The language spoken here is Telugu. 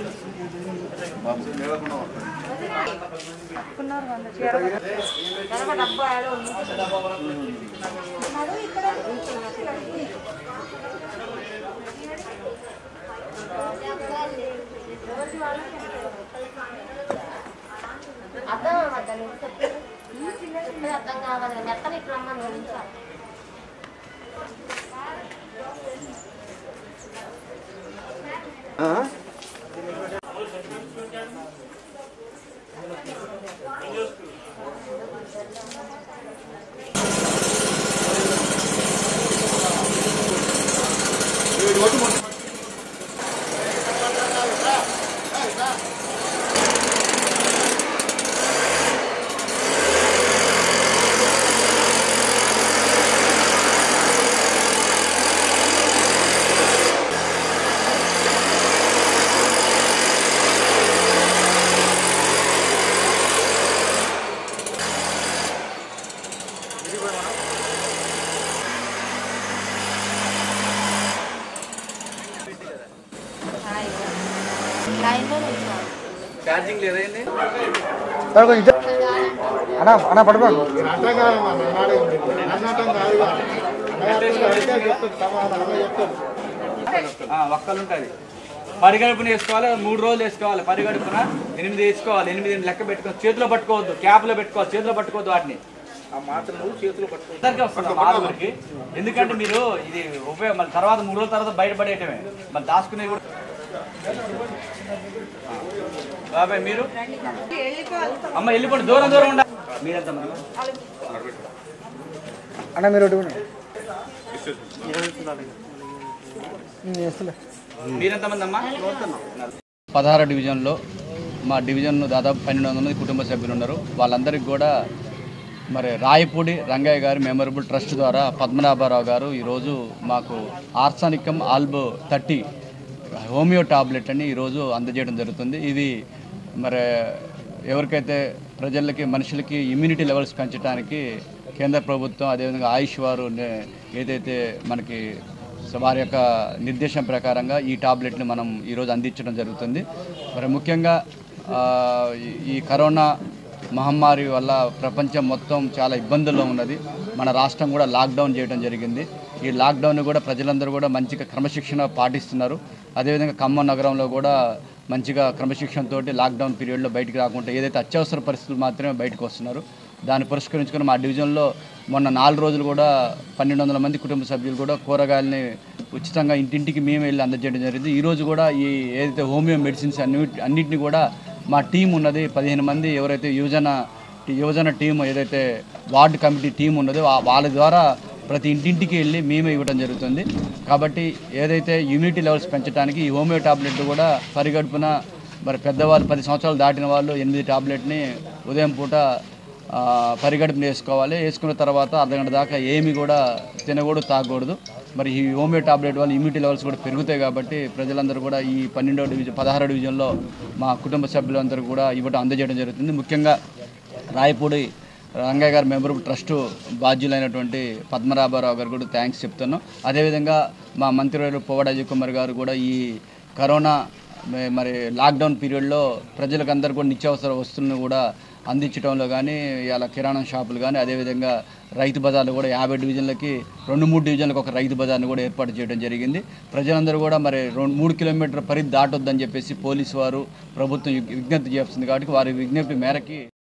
అర్థం అవ్వద్దని చెప్పేది అర్థం కావాలి మెత్తని ఇట్లా రమ్మని వినించాలి లైన్లో నిల్చోవాలి ఛార్జింగ్ లేదండి అన్నా అన్నా పడుకోండి ఒక్కలు ఉంటుంది పరిగడుపున వేసుకోవాలి మూడు రోజులు వేసుకోవాలి పరిగడుపున ఎనిమిది వేసుకోవాలి ఎనిమిది లెక్క పెట్టుకోవాలి చేతిలో పట్టుకోవద్దు క్యాప్లో పెట్టుకోవాలి చేతిలో పట్టుకోవద్దు వాటిని ఆ మాత్రలు చేతిలో పట్టుకోవద్దు అందరికీ వస్తుంది ఆ మాత్రలకి ఎందుకంటే మీరు ఇది ఉపయోగం మళ్ళీ తర్వాత మూడు రోజుల తర్వాత బయటపడేయటమే మళ్ళీ దాచుకునేది కూడా బాబాయ్ మీరు అమ్మ వెళ్ళిపోండి దూరం దూరం ఉండాలి మీరెంత అన్న మీరు ఒకటి ఇవ్వండి. నేను చేస్తలే మీరెంతమంది అమ్మా పదహారు డివిజన్లో మా డివిజన్ దాదాపు పన్నెండు వందల మంది కుటుంబ సభ్యులు ఉన్నారు వాళ్ళందరికీ కూడా మరి రాయపూడి రంగయ్య గారి మెమరబుల్ ట్రస్ట్ ద్వారా పద్మనాభరావు గారు ఈరోజు మాకు arsenicum album thirty homeo tablet అని ఈరోజు అందజేయడం జరుగుతుంది ఇది మరి ఎవరికైతే ప్రజలకి మనుషులకి ఇమ్యూనిటీ లెవెల్స్ పెంచడానికి కేంద్ర ప్రభుత్వం అదేవిధంగా ఆయుష్ వారు నే- ఏదైతే మనకి సో వారి యొక్క నిర్దేశం ప్రకారంగా ఈ టాబ్లెట్ని మనం ఈరోజు అందించడం జరుగుతుంది మరి ముఖ్యంగా ఆ, ఈ- ఈ కరోనా మహమ్మారి వల్ల ప్రపంచం మొత్తం చాలా ఇబ్బందుల్లో ఉన్నది మన రాష్ట్రం కూడా లాక్డౌన్ చేయడం జరిగింది ఈ లాక్డౌన్ కూడా ప్రజలందరూ కూడా మంచిగా క్రమశిక్షణ పాటిస్తున్నారు అదేవిధంగా ఖమ్మం నగరంలో కూడా మంచిగా క్రమశిక్షణతోటి లాక్డౌన్ పీరియడ్లో బయటికి రాకుండా ఏదైతే అత్యవసర పరిస్థితులు మాత్రమే బయటకు వస్తున్నారు దాన్ని పురస్కరించుకుని మా డివిజన్లో మొన్న నాలుగు రోజులు కూడా పన్నెండు వందల మంది కుటుంబ సభ్యులు కూడా కూరగాయలని ఉచితంగా ఇంటింటికి మేము వెళ్ళి అందజేయడం జరిగింది ఈరోజు కూడా ఈ ఏదైతే హోమియో మెడిసిన్స్ అన్ని అన్నింటినీ కూడా మా టీం ఉన్నది పదిహేను మంది ఎవరైతే యువజన యువజన టీం ఏదైతే వార్డు కమిటీ టీం ఉన్నదో వా- వాళ్ళ ద్వారా ప్రతి ఇంటింటికి వెళ్ళి మేమే ఇవ్వడం జరుగుతుంది కాబట్టి ఏదైతే ఇమ్యూనిటీ లెవెల్స్ పెంచడానికి ఈ హోమియో టాబ్లెట్ కూడా పరిగడుపున మరి పెద్దవాళ్ళు పది సంవత్సరాలు దాటిన వాళ్ళు ఎనిమిది టాబ్లెట్ని ఉదయం పూట ఆ, పరిగడుపున వేసుకోవాలి వేసుకున్న తర్వాత అర్ధగంట దాకా ఏమి కూడా తినకూడదు తాగకూడదు మరి ఈ హోమియో టాబ్లెట్ వల్ల ఇమ్యూనిటీ లెవెల్స్ కూడా పెరుగుతాయి కాబట్టి ప్రజలందరూ కూడా ఈ పన్నెండవ డివిజన్ పదహారో డివిజన్లో మా కుటుంబ సభ్యులందరూ కూడా ఇవ్వడం అందజేయడం జరుగుతుంది ముఖ్యంగా రాయపూడి రంగయ్య గారి మెమరబుల్ ట్రస్ట్ బాధ్యులైనటువంటి పద్మనాభరావు గారు కూడా థ్యాంక్స్ చెప్తున్నాం అదేవిధంగా మా మంత్రివర్యులు పోవడ అజయ్ కుమార్ గారు కూడా ఈ కరోనా మే- మరి లాక్డౌన్ పీరియడ్లో ప్రజలకు అందరు కూడా నిత్యావసర వస్తువులను కూడా అందించడంలో కానీ ఇలా కిరాణా షాపులు కానీ అదేవిధంగా రైతు బజార్లు కూడా యాభై డివిజన్లకి రెండు మూడు డివిజన్లకు ఒక రైతు బజార్ను కూడా ఏర్పాటు చేయడం జరిగింది ప్రజలందరూ కూడా మరి రెండు మూడు కిలోమీటర్ పరిధి దాటొద్దని చెప్పేసి పోలీసు వారు ప్రభుత్వం విజ్ఞప్తి చేస్తుంది కాబట్టి వారి విజ్ఞప్తి మేరకి